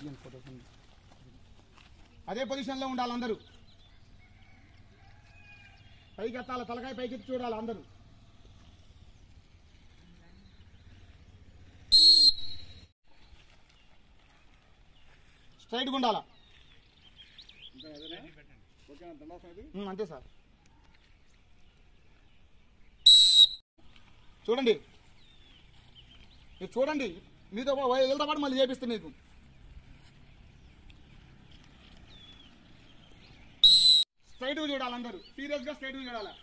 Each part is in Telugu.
తీయండి ఫోటోస్ అన్ని. అదే పొజిషన్లో ఉండాలి అందరూ పైకి ఎత్తాలి తలకాయ పైకి ఎత్తి చూడాలి అందరూ స్ట్రైట్గా ఉండాలా ఉమ్, అంతే సార్ చూడండి మీరు చూడండి మీతో పా- వీళ్ళతో పాటు మళ్ళీ చేపిస్తాను మీకు స్ట్రైట్గా చూడాలి అందరూ సీరియస్గా స్ట్రైట్గా చూడాలి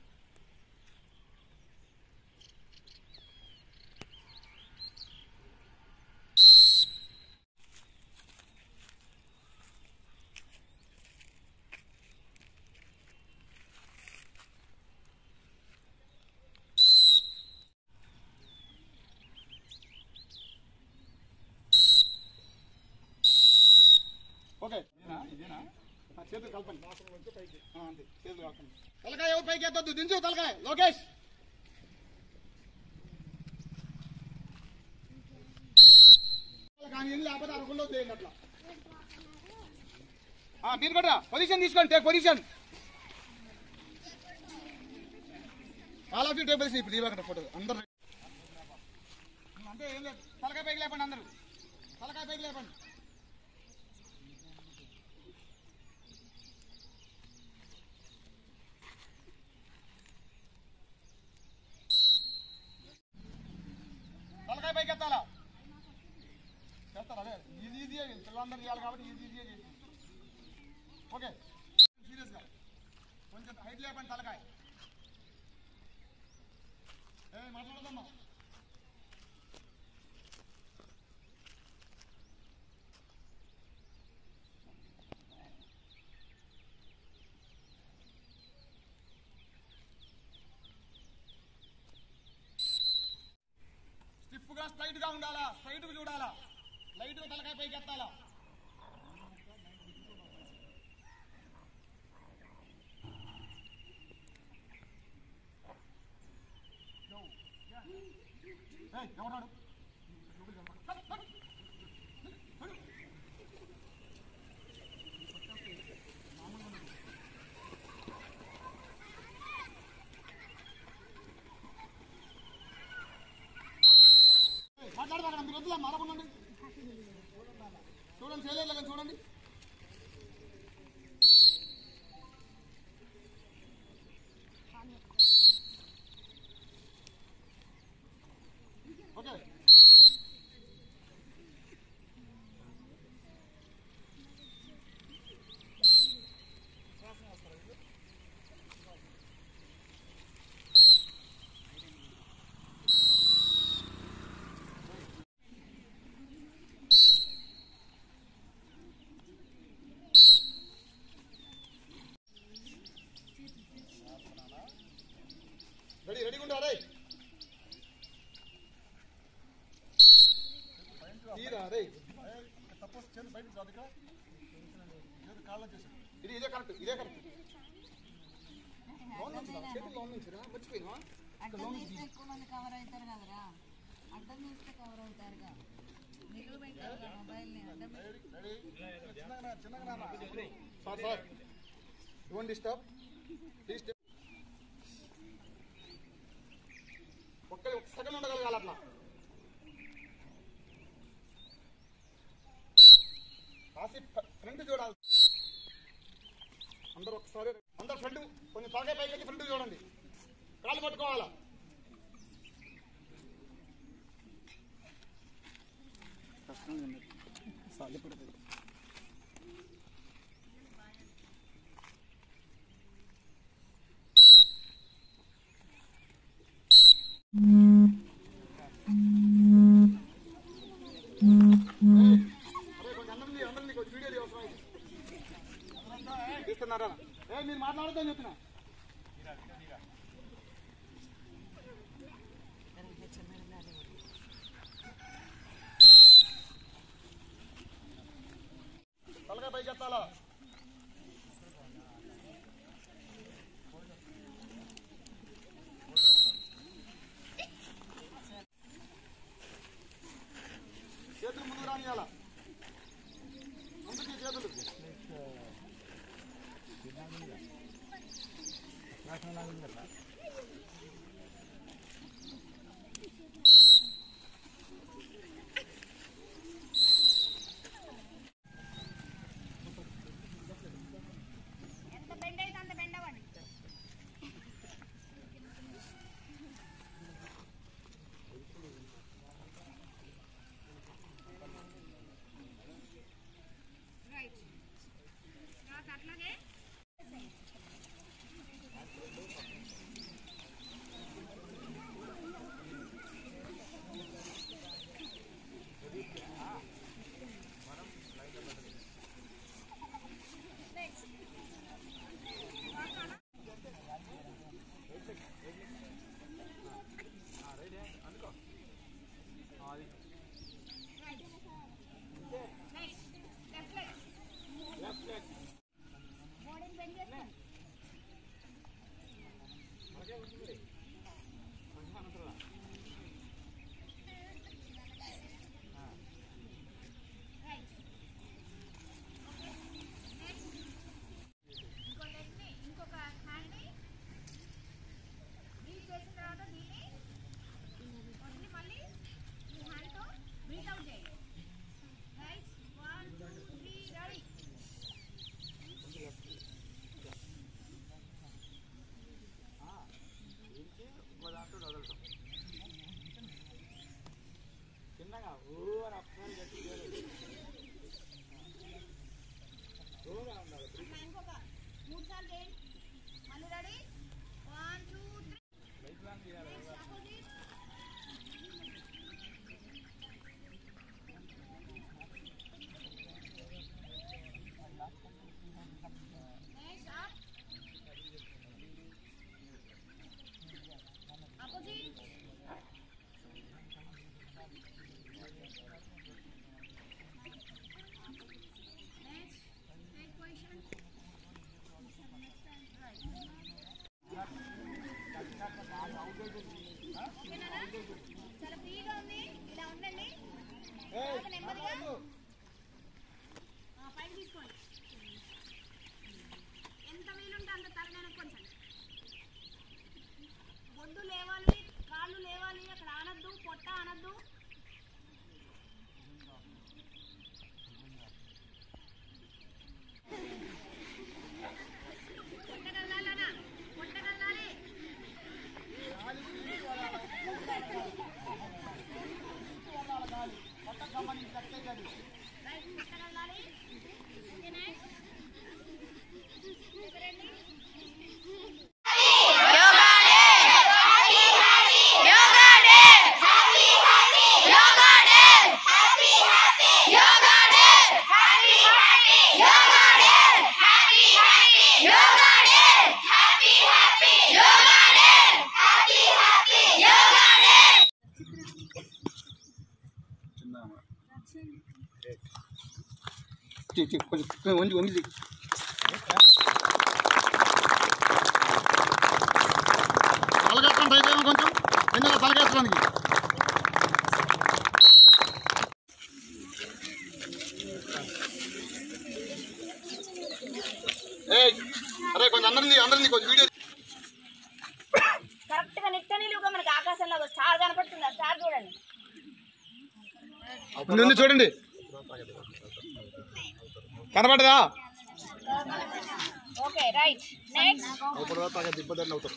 ఓకే ఇదేనా ఇదేనా ఆ, చేతులు కలపండి ఆ, అంతే చేతులు కలపండి తలకాయ ఎవరు పైకి ఎత్తొద్దు దించు తలకాయ లోకేష్ కానీ ఏం లేకపోతే అరకుల్లో చేయండి అట్లా ఆ, మీరు కూడా పొజిషన్ తీసుకోండి take position all of you take position ఇప్పుడు ఇవ్వకండి ఫోటో అందరు అంటే ఏం లేదు తలకాయ పైకి లేపండి అందరూ తలకాయ పైకి లేపండి తలకాయ పైకి ఎత్తాలా చేస్తారా అదే ఈజీ ఈజీ పిల్లలందరూ చేయాలి కాబట్టి ఈజీ ఈజీ చేసి ఓకే సీరియస్గా కొంచెం హైట్ లేపండి తలకాయ ఏ మాట్లాడదమ్మా స్టిఫ్ గా స్ట్రైట్ గా ఉండాలా స్ట్రైట్ గా చూడాలా లైట్ గా తలకాయ పైకి ఎత్తాలా ఏయ్, ఎవరాడు? ఏయ్, మాట్లాడదాకా మీరు వద్దులే మరకుండండి చూడండి చేయలేదు కానీ చూడండి ఓకే రెడీ రెడీగా ఉండు అరే తీరా అరే ఇది ఇదే కరెక్ట్ ఇదే కరెక్ట్ లోన్ నుంచి రా, చేతులు లోన్ నుంచి రా, మర్చిపోయినా అడ్డం తీస్తే ఎక్కువ మంది కవర్ అవుతారు కదరా అడ్డం తీస్తే కవర్ అవుతారుగా నిలువ పెట్టారు కదా మొబైల్ని అడ్డం sir sir don't disturb please ఒక్క ఒక సెకండ్ ఉండగలగాలి అట్లా కాసి ఫ్రంట్ చూడాలి అందరూ ఒకసారి అందరు ఫ్రంట్ కొంచెం తలకాయ పైకి వెళ్ళి ఫ్రంట్ చూడండి కాళ్ళు పట్టుకోవాలా సాధ్యపడుతుంది అరే కొంచెం అందరినీ అందరినీ కొంచెం వీడియో తీయవసరం తీస్తున్నారా ఏ మీరు మాట్లాడద్దని చెప్పిన తలకాయ పైకి ఎత్తాలా చేతులు ముందు రానియాలా చేతులు ఎంత బెండ్ అయితే అంత బెండ్ అవ్వండి రైట్ తర్వాత అట్లాగే నెక్స్ట్ లెఫ్ట్ లెగ్ బాడీని బెండ్ చేసుకోండి రైట్ ఓకే నెక్స్ట్ ఇంకో లెగ్ని ఇంకొక హ్యాండ్ని బ్రీత్ చేసిన తర్వాత దీన్ని వదిలి మళ్ళీ ఈ హ్యాండ్తో బ్రీత్ అవుట్ చేయండి right one two three ready చిన్నగా ఊ అని అప్పుడు గట్టి అట్లా ఇంకొక మూడు సార్లు చేయండి మళ్ళీ ready one two three next opposite next up opposite next take position ఓకేనా చాలా ఫ్రీగా ఉంది ఇలా ఉండండి తర్వాత నెమ్మదిగా ఆ, పైకి తీసుకోండి ఎంత వీలుంటే అంత తలనైనా కొంచెం బొడ్డు లేవాలి కాళ్ళు లేవాలి అక్కడ ఆనద్దు పొట్ట అనద్దు పొట్టగల్లాలనా పొట్టగల్లాలి రైట్ పొట్టగల్లాలి ఓకే నెక్స్ట్ రండి కొంచెం వండి వండి తలకెత్తండి అయితే కొంచెం ఎందుకు తలకేసుకోడానికి ఏయ్ అరే కొంచెం అందరినీ అందరినీ కొంచెం వీడియో కరెక్ట్ గా నిత్య నిలువుగా మనకి ఆకాశంలో ఒక స్టార్ కనపడుతుంది ఆ స్టార్ చూడండి నిన్ను చూడండి కనబడదా ఓకే రైట్ నెక్స్ట్ ఇప్పుడు తాగా దిబ్బదండి అవుతాం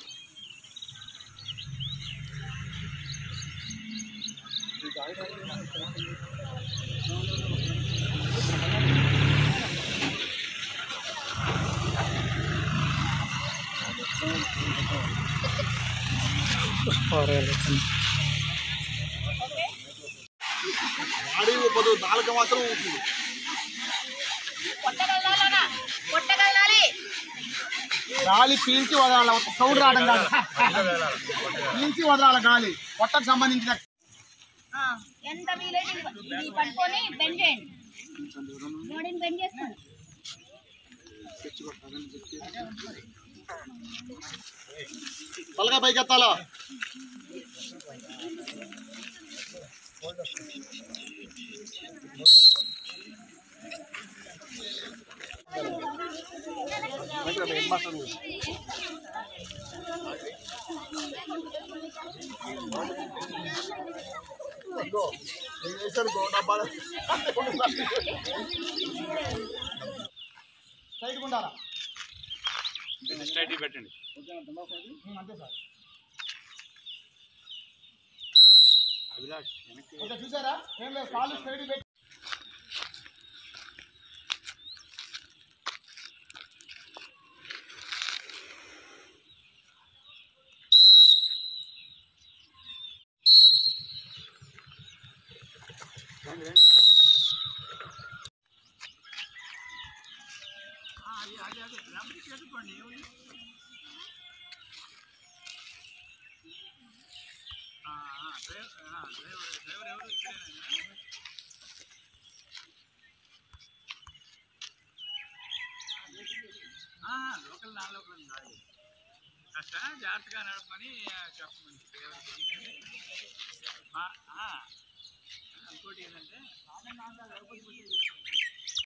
బాడీ ఊపదు నాలుక మాత్రం ఊపుతుంది పొట్టగల్లాలనా పొట్టగల్లాలి గాలి పీల్చి వదలాలి ఒక సౌండ్ రావడం కాదు పీల్చి వదలాలి గాలి పొట్టకు సంబంధించిన ఆ, ఎంత వీలైతే ఇది- ఇది పట్టుకొని బెండ్ చేయండి బాడీని బెండ్ చేసుకోండి తలగా పైకెత్తాలా మాస్టర్ సైడ్ ఉండాలా స్ట్రైట్ పెట్టండి ఉమ్, అంతే సార్ అభిలాష్ వెనక్కి ఓకే చూసారా ఏం లేదు కాళ్ళు స్ట్రైట్ పెట్టి రండి రండి అది అది అది నెంబర్ పెట్టుకోండి ఏముంది ఆ, ఆ, డ్రైవర్ ఆ, డ్రైవర్ డ్రైవర్ ఎవరు ఇక్కడేనా? ఆ, లోకల్ నా లోకల్ కాదు కాస్త జాగ్రత్తగా నడపని చెప్పమని డ్రైవర్కి. మా- ఆ, ఇంకోటి ఏంటంటే